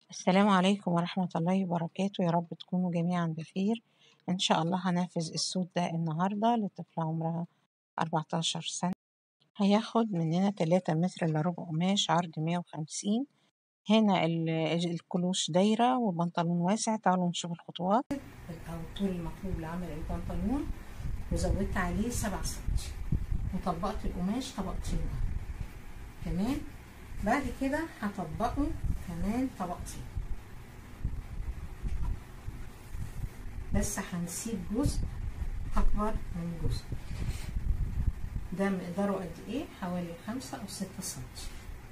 السلام عليكم ورحمة الله وبركاته يا رب تكونوا جميعا بخير إن شاء الله هنفذ السود ده النهاردة لطفلة عمرها 14 سنة هياخد مننا 3 متر إلا ربع قماش عرض 150 هنا ال- الكلوش دايرة والبنطلون واسع تعالوا نشوف الخطوات أو الطول المطلوب لعمل البنطلون وزودت عليه سبعة سنتي وطبقت القماش طبقتين تمام بعد كده هطبقه كمان طبقتين بس هنسيب جزء أكبر من جزء ده مقداره قد إيه؟ حوالي خمسة أو ستة سنتي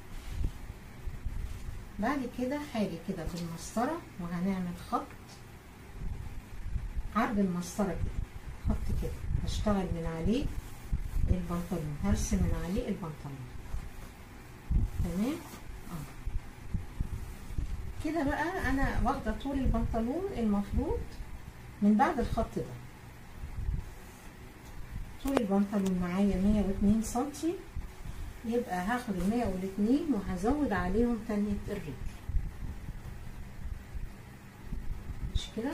بعد كده هاجي كده بالمسطرة وهنعمل خط عرض المسطرة كده خط كده هشتغل من عليه البنطلون هرسم من عليه البنطلون تمام اه كده بقى انا واخده طول البنطلون المفروض من بعد الخط ده طول البنطلون معايا 102 سنتي يبقى هاخد ال 102 وهزود عليهم تانية الرجل مش كده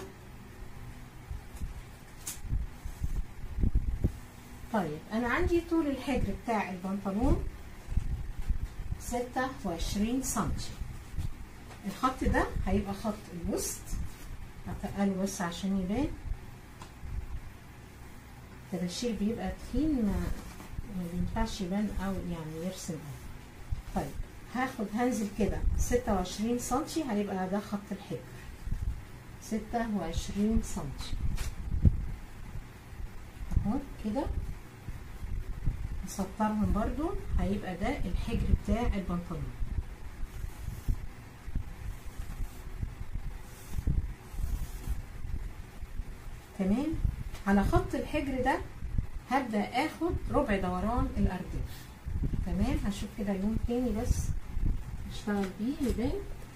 طيب انا عندي طول الحجر بتاع البنطلون ستة وعشرين سنتي الخط ده هيبقى خط الوسط هتقله بس عشان يبان التباشير بيبقى تخين ما ما بينفعش يبان او يعني يرسم أوي. طيب هاخد هنزل كده ستة وعشرين سنتي هيبقى ده خط الحجر ستة وعشرين سنتي اهو كده نسطرهم برضو هيبقى ده الحجر بتاع البنطلون تمام على خط الحجر ده هبدأ اخد ربع دوران الارداف تمام هشوف كده لون تاني بس اشتغل بيه يبان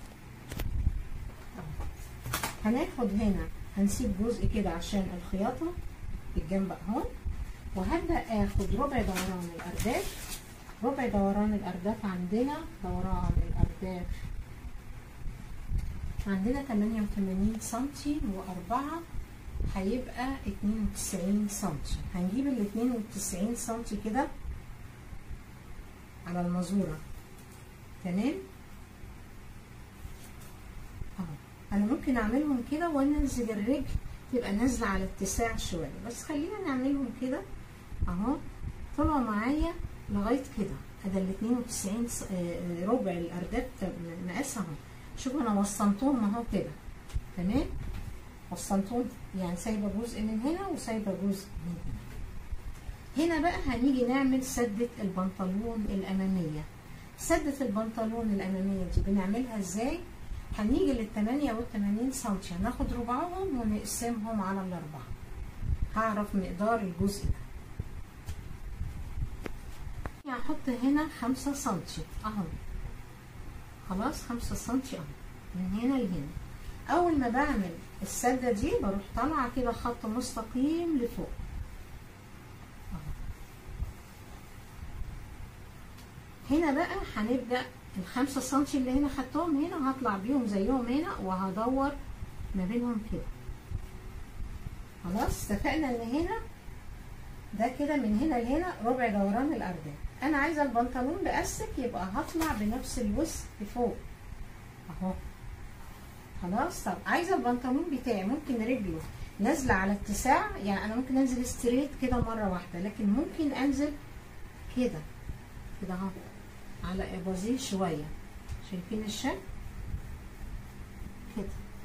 هناخد هنا هنسيب جزء كده عشان الخياطة في الجنب اهو وهبدأ اخد ربع دوران الارداف ربع دوران الارداف عندنا دوران الارداف عندنا 88 سنتي واربعة هيبقى 92 سنتي هنجيب ال 92 سنتي كده على المزورة تمام اهو انا ممكن اعملهم كده وانزل الرجل تبقى نازلة على اتساع شوية بس خلينا نعملهم كده اهو طلعوا معايا لغاية كده ادي ال 92 س- آه، ربع الارداف مقاسها اهو شوفوا انا وصلتهم اهو كده تمام وصلتهم يعني سايبه جزء من هنا وسايبه جزء من هنا هنا بقى هنيجي نعمل سدة البنطلون الأمامية سدة البنطلون الأمامية دي بنعملها ازاي؟ هنيجي لل 88 سنتي هناخد ربعهم ونقسمهم على الأربعة هعرف مقدار الجزء ده هحط هنا خمسة سنتي اهو خلاص خمسة سنتي اهو من هنا لهنا اول ما بعمل السدة دي بروح طالعة كده خط مستقيم لفوق أهو. هنا بقى هنبدأ الخمسة سنتي اللي هنا خدتهم هنا هطلع بيهم زيهم هنا وهدور ما بينهم كده خلاص اتفقنا ان هنا ده كده من هنا لهنا ربع دوران الارداف انا عايزه البنطلون باستك يبقى هطلع بنفس الوسط لفوق اهو خلاص طب عايزه البنطلون بتاعي ممكن رجله نازله على اتساع يعني انا ممكن انزل ستريت كده مره واحده لكن ممكن انزل كده كده اهو على ابازيه شويه شايفين الشكل كده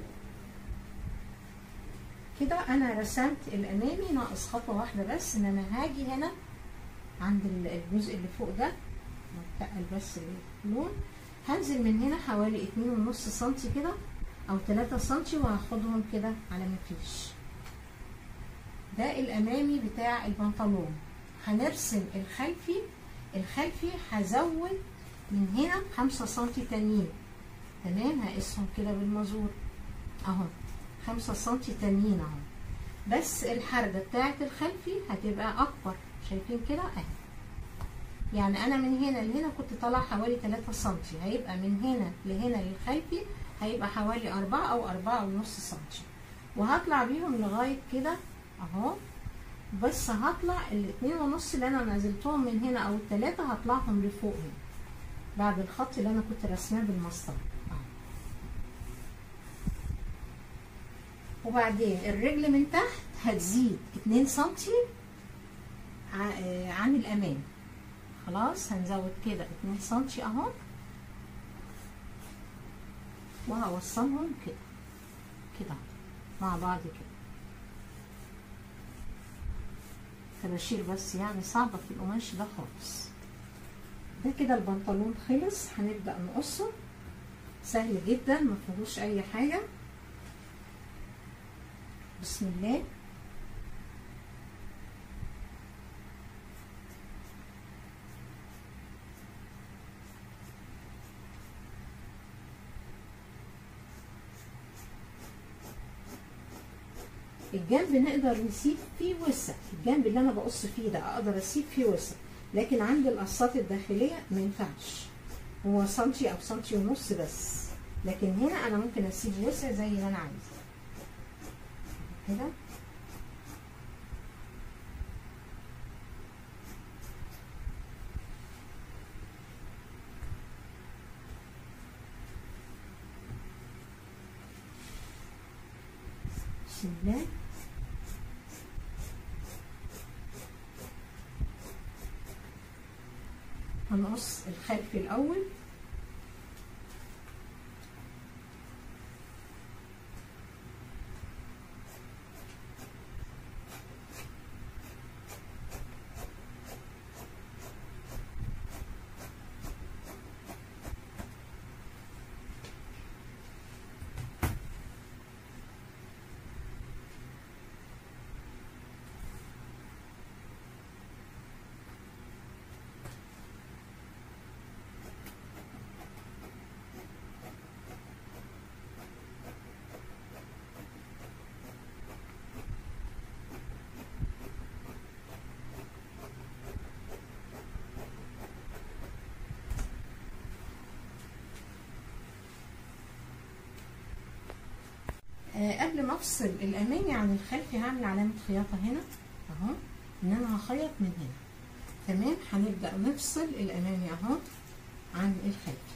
كده انا رسمت الامامي ناقص خطوه واحده بس ان انا هاجي هنا عند الجزء اللي فوق ده نتقل بس اللون هنزل من هنا حوالي اتنين ونص سنتي كده او تلاتة سنتي وهاخدهم كده على مفيش ده الامامي بتاع البنطلون هنرسم الخلفي الخلفي هزود من هنا خمسة سنتي تانيين تمام هقيسهم كده بالمزور اهو خمسة سنتي تانيين اهو بس الحردة بتاعت الخلفي هتبقى اكبر شايفين كده اهي يعني انا من هنا لهنا كنت طالعه حوالي 3 سم هيبقى من هنا لهنا للخلفي هيبقى حوالي أربعة أو أربعة ونص سنتي وهطلع بيهم لغاية كده أهو بس هطلع الاتنين ونص اللي أنا نزلتهم من هنا أو التلاتة هطلعهم لفوق هنا بعد الخط اللي أنا كنت رسماه بالمسطرة أهو. وبعدين الرجل من تحت هتزيد اتنين سنتي ع- آه، عن الأمام خلاص هنزود كده اتنين سنتي اهو وهوصلهم كده كده مع بعض كده طباشير بس يعني صعبة في القماش ده خالص ده كده البنطلون خلص هنبدأ نقصه سهل جدا ما فيهوش اي حاجة بسم الله الجنب نقدر نسيب فيه وسع الجنب اللي انا بقص فيه ده اقدر اسيب فيه وسع لكن عند القصات الداخليه ما ينفعش هو سنتي او سنتي ونص بس لكن هنا انا ممكن اسيب وسع زي ما انا عايزه كده بسم الله هنقص الخلفي الأول آه قبل ما افصل الامامي عن الخلفي هعمل علامه خياطه هنا اهو ان انا هخيط من هنا تمام هنبدا نفصل الامامي اهو عن الخلفي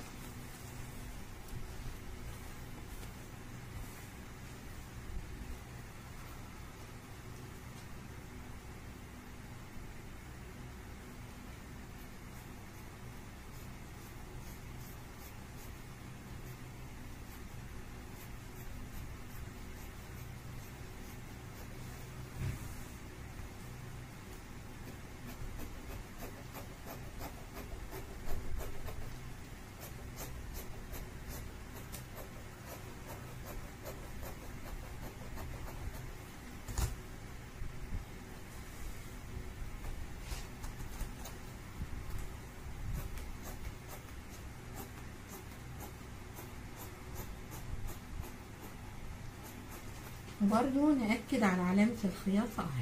وبرضو نأكد على علامة الخياطة اهي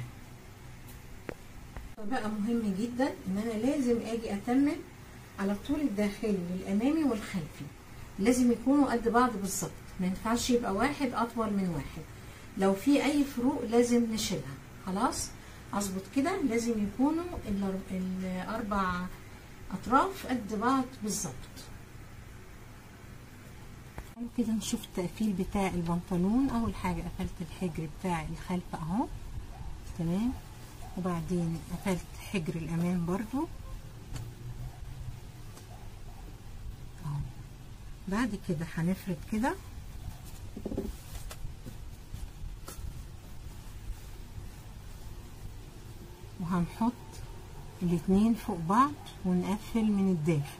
بقى مهم جدا ان انا لازم اجي اتمم على الطول الداخلي للامامي والخلفي لازم يكونوا قد بعض بالظبط ما ينفعش يبقى واحد اطول من واحد لو في اي فروق لازم نشيلها خلاص اظبط كده لازم يكونوا الأر- الاربع اطراف قد بعض بالظبط تعالوا كده نشوف التقفيل بتاع البنطلون اول حاجه قفلت الحجر بتاع الخلف اهو تمام وبعدين قفلت حجر الامام برضو اهو بعد كده هنفرد كده وهنحط الاتنين فوق بعض ونقفل من الداخل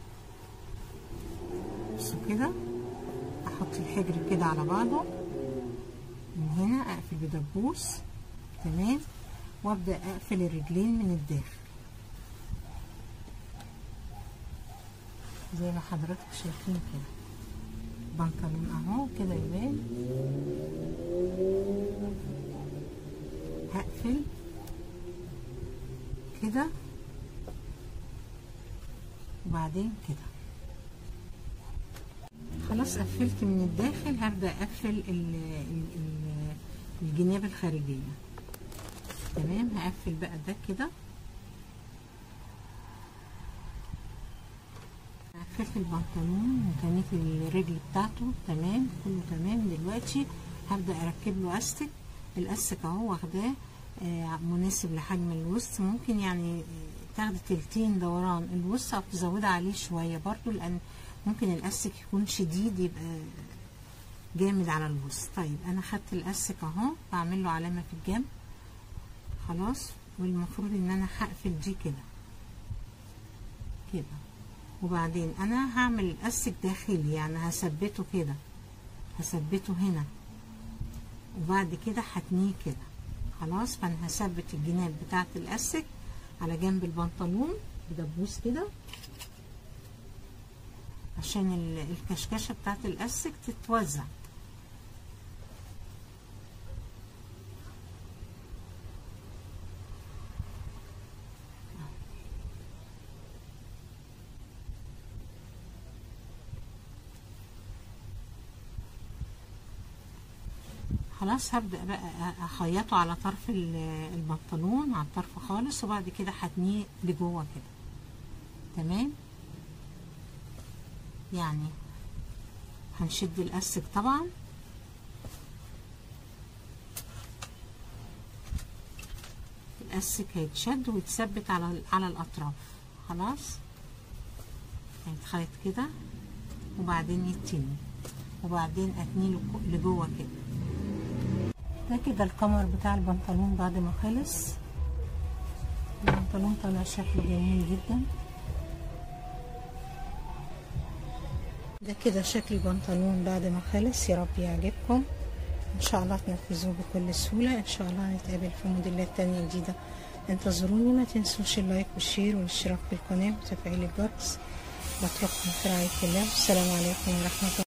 بصوا كده احط الحجر كده على بعضه من هنا اقفل بدبوس تمام وابدا اقفل الرجلين من الداخل زي ما حضراتكم شايفين كده بنطلون اهو كده يبان هقفل كده وبعدين كده خلاص قفلت من الداخل هبدأ اقفل ال- ال- ال- الجناب الخارجية تمام هقفل بقى ده كده قفلت البنطلون وتنيت الرجل بتاعته تمام كله تمام دلوقتي هبدأ اركب له استك الاستك اهو واخداه آه، مناسب لحجم الوسط ممكن يعني آه، تاخدي تلتين دوران الوسط او تزودي عليه شوية برضو لان ممكن الاستك يكون شديد يبقى جامد على الوسط طيب انا خدت الاستك اهو بعمل له علامة في الجنب خلاص والمفروض ان انا هقفل دي كده كده وبعدين انا هعمل الاستك داخلي يعني هثبته كده هثبته هنا وبعد كده هتنيه كده خلاص فانا هثبت الجناب بتاعت الاستك على جنب البنطلون بدبوس كده عشان ال- الكشكشه بتاعت الاستك تتوزع خلاص هبدأ بقى اخيطه على طرف ال- البنطلون على الطرف خالص وبعد كده هتنيه لجوه كده تمام يعني هنشد الاستك طبعا الاستك هيتشد ويتثبت على على الاطراف خلاص هيتخيط كده وبعدين يتني وبعدين اتنيه لجو- لجوه كده ده كده القمر بتاع البنطلون بعد ما خلص البنطلون طلع شكله جميل جدا ده كده شكل البنطلون بعد ما خلص يا رب يعجبكم ان شاء الله تنفذوه بكل سهولة ان شاء الله هنتقابل في موديلات تانية جديدة انتظروني ما تنسوش اللايك والشير والاشتراك في القناة وتفعيل الجرس بترككم في رعاية الله والسلام عليكم ورحمة الله